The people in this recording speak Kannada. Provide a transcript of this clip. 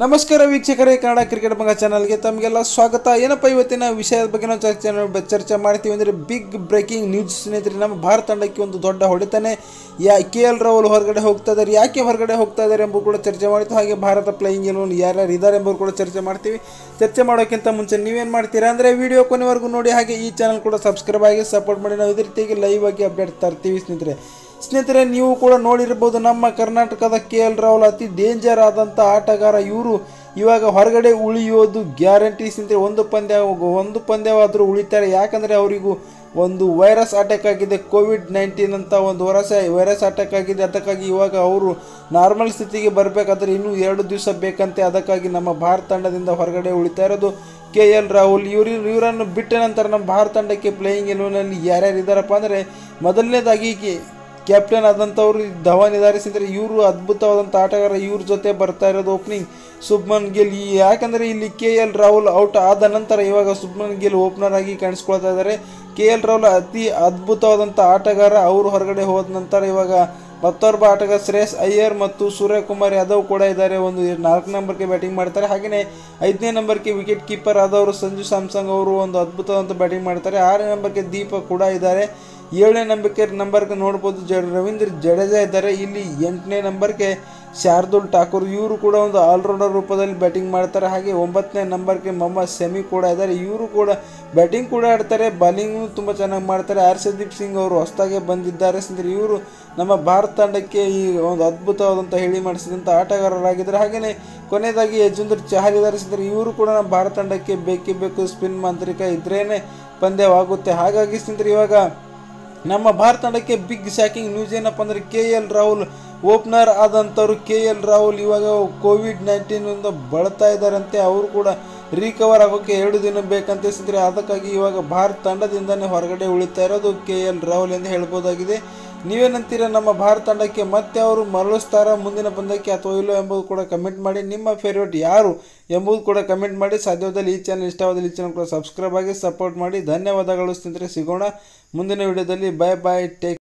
ನಮಸ್ಕಾರ ವೀಕ್ಷಕರೇ ಕನ್ನಡ ಕ್ರಿಕೆಟ್ ಮಗ ಚಾನಲ್ಗೆ ತಮಗೆಲ್ಲ ಸ್ವಾಗತ ಏನಪ್ಪ ಇವತ್ತಿನ ವಿಷಯದ ಬಗ್ಗೆ ನಾವು ಚರ್ಚೆ ಬ- ಚರ್ಚೆ ಮಾಡ್ತೀವಿ ಅಂದರೆ ಬಿಗ್ ಬ್ರೇಕಿಂಗ್ ನ್ಯೂಸ್ ಸ್ನೇಹಿತರೆ ನಮ್ಮ ಭಾರತ ತಂಡಕ್ಕೆ ಒಂದು ದೊಡ್ಡ ಹೊಡೆತನೆ ಯಾ ಕೆ ಎಲ್ ರಾಹುಲ್ ಹೊರಗಡೆ ಹೋಗ್ತಾ ಇದ್ದಾರೆ ಯಾಕೆ ಹೊರಗಡೆ ಹೋಗ್ತಾ ಇದ್ದಾರೆ ಎಂಬುದು ಕೂಡ ಚರ್ಚೆ ಮಾಡ್ತೀವಿ ಹಾಗೆ ಭಾರತ ಪ್ಲೇಯಿಂಗ್ ಎಲೆವನ್ ಯಾರ್ಯಾರು ಇದ್ದಾರೆ ಎಂಬುದು ಕೂಡ ಚರ್ಚೆ ಮಾಡ್ತೀವಿ ಚರ್ಚೆ ಮಾಡೋಕ್ಕಿಂತ ಮುಂಚೆ ನೀವೇನು ಮಾಡ್ತೀರಾ ಅಂದರೆ ವಿಡಿಯೋ ಕೊನೆವರೆಗೂ ನೋಡಿ ಹಾಗೆ ಈ ಚಾನಲ್ ಕೂಡ ಸಬ್ಸ್ಕ್ರೈಬ್ ಆಗಿ ಸಪೋರ್ಟ್ ಮಾಡಿ ನಾವು ಇದೇ ರೀತಿಯಾಗಿ ಲೈವ್ ಆಗಿ ಅಪ್ಡೇಟ್ ತರ್ತೀವಿ ಸ್ನೇಹಿತರೆ ಸ್ನೇಹಿತರೆ ನೀವು ಕೂಡ ನೋಡಿರ್ಬೋದು ನಮ್ಮ ಕರ್ನಾಟಕದ ಕೆ ಎಲ್ ರಾಹುಲ್ ಅತಿ ಡೇಂಜರ್ ಆದಂಥ ಆಟಗಾರ ಇವರು ಇವಾಗ ಹೊರಗಡೆ ಉಳಿಯೋದು ಗ್ಯಾರಂಟಿ ಸ್ನೇಹಿತರೆ ಒಂದು ಪಂದ್ಯ ಒಂದು ಪಂದ್ಯವಾದರೂ ಉಳಿತಾರೆ ಯಾಕಂದರೆ ಅವರಿಗೂ ಒಂದು ವೈರಸ್ ಅಟ್ಯಾಕ್ ಆಗಿದೆ ಕೋವಿಡ್ ನೈನ್ಟೀನ್ ಅಂತ ಒಂದು ವರಸ ವೈರಸ್ ಅಟ್ಯಾಕ್ ಆಗಿದೆ ಅದಕ್ಕಾಗಿ ಇವಾಗ ಅವರು ನಾರ್ಮಲ್ ಸ್ಥಿತಿಗೆ ಬರಬೇಕಾದ್ರೆ ಇನ್ನೂ ಎರಡು ದಿವಸ ಬೇಕಂತೆ ಅದಕ್ಕಾಗಿ ನಮ್ಮ ಭಾರತ ತಂಡದಿಂದ ಹೊರಗಡೆ ಉಳಿತಾ ಇರೋದು ಕೆ ಎಲ್ ರಾಹುಲ್ ಇವರು ಇವರನ್ನು ಬಿಟ್ಟ ನಂತರ ನಮ್ಮ ಭಾರತ ತಂಡಕ್ಕೆ ಪ್ಲೇಯಿಂಗ್ ಎಲೆವನಲ್ಲಿ ಯಾರ್ಯಾರು ಇದ್ದಾರಪ್ಪ ಅಂದರೆ ಮೊದಲನೇದಾಗಿ ಕೆ- ಕ್ಯಾಪ್ಟನ್ ಆದಂಥವ್ರು ಧವನ್ ಇದ್ದಾರೆ ಸ್ನೇಹಿತರೆ ಇವರು ಅದ್ಭುತವಾದಂಥ ಆಟಗಾರ ಇವ್ರ ಜೊತೆ ಬರ್ತಾ ಇರೋದು ಓಪನಿಂಗ್ ಶುಭ್ಮನ್ ಗಿಲ್ ಈ ಯಾಕಂದರೆ ಇಲ್ಲಿ ಕೆ ಎಲ್ ರಾಹುಲ್ ಔಟ್ ಆದ ನಂತರ ಇವಾಗ ಶುಭ್ಮನ್ ಗಿಲ್ ಓಪನರ್ ಆಗಿ ಕಾಣಿಸ್ಕೊಳ್ತಾ ಇದ್ದಾರೆ ಕೆ ಎಲ್ ರಾಹುಲ್ ಅತಿ ಅದ್ಭುತವಾದಂಥ ಆಟಗಾರ ಅವರು ಹೊರಗಡೆ ಹೋದ ನಂತರ ಇವಾಗ ಮತ್ತೊಬ್ಬ ಆಟಗಾರ ಶ್ರೇಯಸ್ ಅಯ್ಯರ್ ಮತ್ತು ಸೂರ್ಯಕುಮಾರ್ ಯಾದವ್ ಕೂಡ ಇದ್ದಾರೆ ಒಂದು ನಾಲ್ಕು ನಂಬರ್ಗೆ ಬ್ಯಾಟಿಂಗ್ ಮಾಡ್ತಾರೆ ಹಾಗೆಯೇ ಐದನೇ ನಂಬರ್ಗೆ ವಿಕೆಟ್ ಕೀಪರ್ ಆದವರು ಸಂಜು ಸ್ಯಾಮ್ಸಂಗ್ ಅವರು ಒಂದು ಅದ್ಭುತವಾದಂಥ ಬ್ಯಾಟಿಂಗ್ ಮಾಡ್ತಾರೆ ಆರನೇ ನಂಬರ್ಗೆ ದೀಪಕ್ ಕೂಡ ಇದ್ದಾರೆ ಏಳನೇ ನಂಬರ್ಗೆ ನಂಬರ್ಗೆ ನೋಡ್ಬೋದು ಜ ರವೀಂದ್ರ ಜಡೇಜಾ ಇದ್ದಾರೆ ಇಲ್ಲಿ ಎಂಟನೇ ನಂಬರ್ಗೆ ಶಾರ್ದುಲ್ ಠಾಕೂರ್ ಇವರು ಕೂಡ ಒಂದು ಆಲ್ರೌಂಡರ್ ರೂಪದಲ್ಲಿ ಬ್ಯಾಟಿಂಗ್ ಮಾಡ್ತಾರೆ ಹಾಗೆ ಒಂಬತ್ತನೇ ನಂಬರ್ಗೆ ಮೊಹಮ್ಮದ್ ಶಮಿ ಕೂಡ ಇದ್ದಾರೆ ಇವರು ಕೂಡ ಬ್ಯಾಟಿಂಗ್ ಕೂಡ ಆಡ್ತಾರೆ ಬಾಲಿಂಗು ತುಂಬ ಚೆನ್ನಾಗಿ ಮಾಡ್ತಾರೆ ಹರ್ಷದೀಪ್ ಸಿಂಗ್ ಅವರು ಹೊಸದಾಗೆ ಬಂದಿದ್ದಾರೆ ಸ್ನೇಹಿತರೆ ಇವರು ನಮ್ಮ ಭಾರತ ತಂಡಕ್ಕೆ ಈ ಒಂದು ಅದ್ಭುತವಾದಂಥ ಹೇಳಿ ಮಾಡಿಸಿದಂಥ ಆಟಗಾರರಾಗಿದ್ದಾರೆ ಹಾಗೆಯೇ ಕೊನೆಯದಾಗಿ ಯಜುಂದರ್ ಚಹಲ್ ಇದ್ದಾರೆ ಸ್ನೇಹಿತರೆ ಇವರು ಕೂಡ ನಮ್ಮ ಭಾರತ ತಂಡಕ್ಕೆ ಬೇಕೇ ಬೇಕು ಸ್ಪಿನ್ ಮಾಂತ್ರಿಕ ಇದ್ರೇ ಪಂದ್ಯವಾಗುತ್ತೆ ಹಾಗಾಗಿ ಸ್ನೇಹಿತರೆ ಇವಾಗ ನಮ್ಮ ಭಾರತ ತಂಡಕ್ಕೆ ಬಿಗ್ ಶಾಕಿಂಗ್ ನ್ಯೂಸ್ ಏನಪ್ಪ ಅಂದರೆ ಕೆ ಎಲ್ ರಾಹುಲ್ ಓಪನರ್ ಆದಂಥವ್ರು ಕೆ ಎಲ್ ರಾಹುಲ್ ಇವಾಗ ಕೋವಿಡ್ ನೈನ್ಟೀನಿಂದ ಬಳಲ್ತಾ ಇದ್ದಾರಂತೆ ಅವರು ಕೂಡ ರಿಕವರ್ ಆಗೋಕ್ಕೆ ಎರಡು ದಿನ ಬೇಕಂತ ಸಿದ್ರೆ ಅದಕ್ಕಾಗಿ ಇವಾಗ ಭಾರತ ತಂಡದಿಂದನೇ ಹೊರಗಡೆ ಉಳಿತಾ ಇರೋದು ಕೆ ಎಲ್ ರಾಹುಲ್ ಎಂದು ಹೇಳ್ಬೋದಾಗಿದೆ ನೀವೇನಂತೀರ ನಮ್ಮ ಭಾರತ ತಂಡಕ್ಕೆ ಮತ್ತೆ ಅವರು ಮರಳಿಸ್ತಾರ ಮುಂದಿನ ಪಂದ್ಯಕ್ಕೆ ಅಥವಾ ಇಲ್ಲೋ ಎಂಬುದು ಕೂಡ ಕಮೆಂಟ್ ಮಾಡಿ ನಿಮ್ಮ ಫೇವ್ರೇಟ್ ಯಾರು ಎಂಬುದು ಕೂಡ ಕಮೆಂಟ್ ಮಾಡಿ ಸಾಧ್ಯವಾದಲ್ಲಿ ಈ ಚಾನಲ್ ಇಷ್ಟವಾದಲ್ಲಿ ಈ ಚಾನಲ್ ಕೂಡ ಸಬ್ಸ್ಕ್ರೈಬ್ ಆಗಿ ಸಪೋರ್ಟ್ ಮಾಡಿ ಧನ್ಯವಾದಗಳು ಸ್ನೇಹಿತರೆ ಸಿಗೋಣ ಮುಂದಿನ ವಿಡಿಯೋದಲ್ಲಿ ಬಾಯ್ ಬಾಯ್ ಟೇಕ್